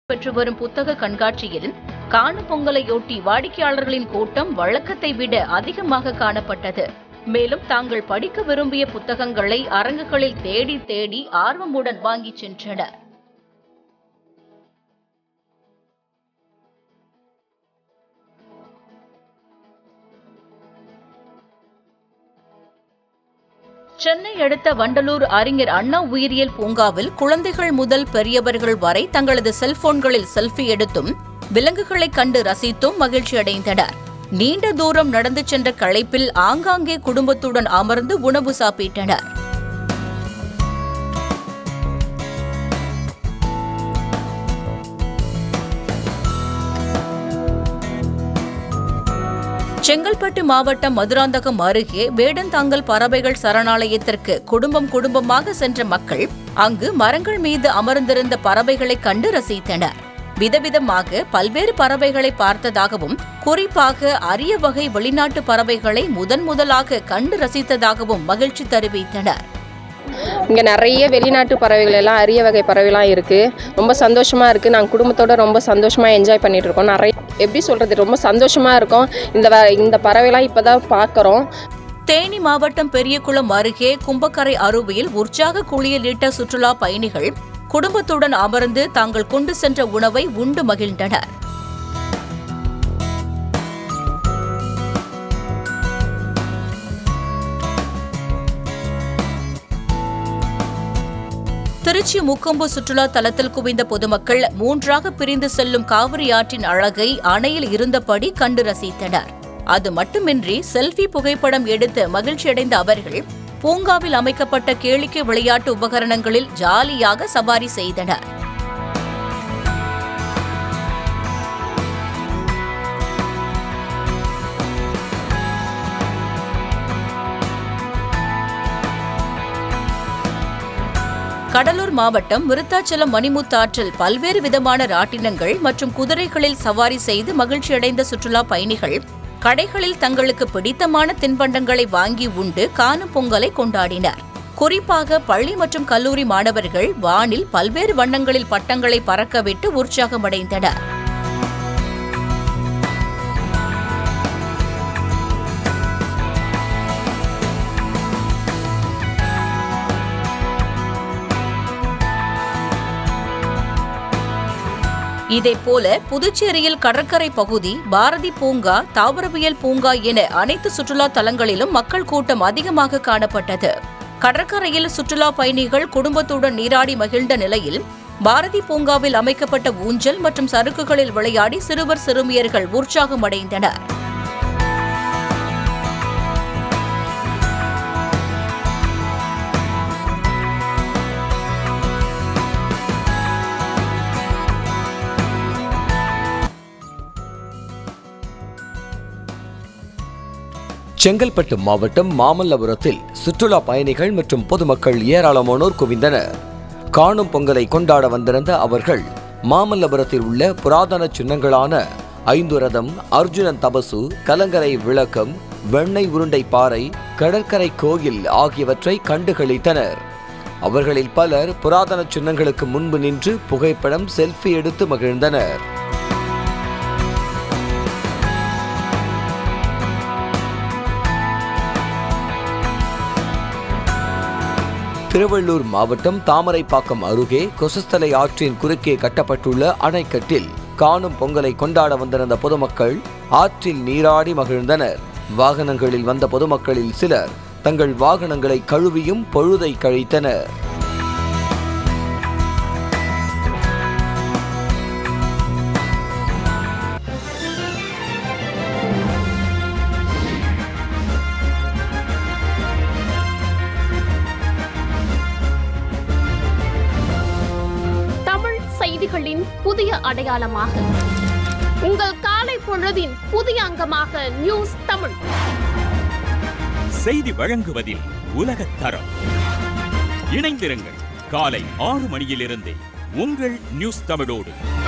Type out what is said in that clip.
பெற்று வரும் புத்தக கண்காட்சியில் காணும் பொங்கலையொட்டி வாடிக்கையாளர்களின் கூட்டம் வழக்கத்தை விட அதிகமாக காணப்பட்டது மேலும் தாங்கள் படிக்க விரும்பிய புத்தகங்களை அரங்குகளில் தேடி தேடி ஆர்வமுடன் வாங்கிச் சென்றனர் சென்னை அடுத்த வண்டலூர் அறிஞர் அண்ணா உயிரியல் பூங்காவில் குழந்தைகள் முதல் பெரியவர்கள் வரை தங்களது செல்போன்களில் செல்ஃபி எடுத்தும் விலங்குகளைக் கண்டு ரசித்தும் மகிழ்ச்சி அடைந்தனர் நீண்ட தூரம் நடந்து சென்ற களைப்பில் ஆங்காங்கே குடும்பத்துடன் அமர்ந்து உணவு சாப்பிட்டனர் செங்கல்பட்டு மாவட்டம் மதுராந்தகம் அருகே வேடந்தாங்கல் பறவைகள் சரணாலயத்திற்கு குடும்பம் குடும்பமாக சென்ற மக்கள் அங்கு மரங்கள் மீது அமர்ந்திருந்த பறவைகளை கண்டு ரசித்தனர் விதவிதமாக பல்வேறு பறவைகளை பார்த்ததாகவும் குறிப்பாக அரிய வகை வெளிநாட்டு பறவைகளை முதன் முதலாக கண்டு ரசித்ததாகவும் மகிழ்ச்சி தெரிவித்தனர் இங்கே நிறைய வெளிநாட்டு பறவைகள் எல்லாம் அரிய வகை பறவைலாம் இருக்குது ரொம்ப சந்தோஷமாக இருக்குது நாங்கள் குடும்பத்தோட ரொம்ப சந்தோஷமாக என்ஜாய் பண்ணிட்டு இருக்கோம் நிறைய எப்படி சொல்கிறது ரொம்ப சந்தோஷமாக இருக்கும் இந்த வ- இந்த பறவைலாம் இப்போ தான் பார்க்குறோம் தேனி மாவட்டம் பெரியகுளம் அருகே கும்பக்கரை அருவியில் உற்சாக குளியலிட்ட சுற்றுலா பயணிகள் குடும்பத்துடன் அமர்ந்து தாங்கள் கொண்டு சென்ற உணவை உண்டு மகிழ்ந்தனர் திருச்சி முக்கொம்பு சுற்றுலா தலத்தில் குவிந்த பொதுமக்கள் மூன்றாக பிரிந்து செல்லும் காவிரி ஆற்றின் அழகை அணையில் இருந்தபடி கண்டு ரசித்தனர் அது மட்டுமின்றி செல்ஃபி புகைப்படம் எடுத்து மகிழ்ச்சியடைந்த அவர்கள் பூங்காவில் அமைக்கப்பட்ட கேளிக்கை விளையாட்டு உபகரணங்களில் ஜாலியாக சவாரி செய்தனர் கடலூர் மாவட்டம் விருத்தாச்சலம் மணிமுத்தாற்றில் பல்வேறு விதமான ராட்டினங்கள் மற்றும் குதிரைகளில் சவாரி செய்து மகிழ்ச்சியடைந்த சுற்றுலா பயணிகள் கடைகளில் தங்களுக்கு பிடித்தமான தின்பண்டங்களை வாங்கி உண்டு காணும் பொங்கலை கொண்டாடினர் குறிப்பாக பள்ளி மற்றும் கல்லூரி மாணவர்கள் வானில் பல்வேறு வண்ணங்களில் பட்டங்களை பறக்கவிட்டு உற்சாகமடைந்தனர் இதேபோல புதுச்சேரியில் கடற்கரை பகுதி பாரதி பூங்கா தாவரவியல் பூங்கா என அனைத்து சுற்றுலா தலங்களிலும் மக்கள் கூட்டம் அதிகமாக காணப்பட்டது கடற்கரையில் சுற்றுலா பயணிகள் குடும்பத்துடன் நீராடி மகிழ்ந்த நிலையில் பாரதி பூங்காவில் அமைக்கப்பட்ட ஊஞ்சல் மற்றும் சறுக்குகளில் விளையாடி சிறுவர் சிறுமியர்கள் உற்சாகமடைந்தனர் செங்கல்பட்டு மாவட்டம் மாமல்லபுரத்தில் சுற்றுலா பயணிகள் மற்றும் பொதுமக்கள் ஏராளமானோர் குவிந்தனர் காணும் பொங்கலை கொண்டாட வந்திருந்த அவர்கள் மாமல்லபுரத்தில் உள்ள புராதன சின்னங்களான ஐந்து ரதம் அர்ஜுனன் தபசு கலங்கரை விளக்கம் வெண்ணெய் உருண்டை பாறை கடற்கரை கோயில் ஆகியவற்றை கண்டுகளித்தனர் அவர்களில் பலர் புராதன சின்னங்களுக்கு முன்பு நின்று புகைப்படம் செல்ஃபி எடுத்து மகிழ்ந்தனர் திருவள்ளூர் மாவட்டம் தாமரைப்பாக்கம் அருகே கொசஸ்தலை ஆற்றின் குறுக்கே கட்டப்பட்டுள்ள அணைக்கட்டில் காணும் பொங்கலை கொண்டாட வந்திருந்த பொதுமக்கள் ஆற்றில் நீராடி மகிழ்ந்தனர் வாகனங்களில் வந்த பொதுமக்களில் சிலர் தங்கள் வாகனங்களை கழுவியும் பொழுதை கழித்தனர் தமிழ் செய்திகளின் புதிய அடையாளமாக உங்கள் காலை பொழுதின் புதிய அங்கமாக நியூஸ் தமிழ் செய்தி வழங்குவதில் உலகத் தரம் இணைந்திருங்கள் காலை ஆறு மணியிலிருந்தே உங்கள் நியூஸ் தமிழோடு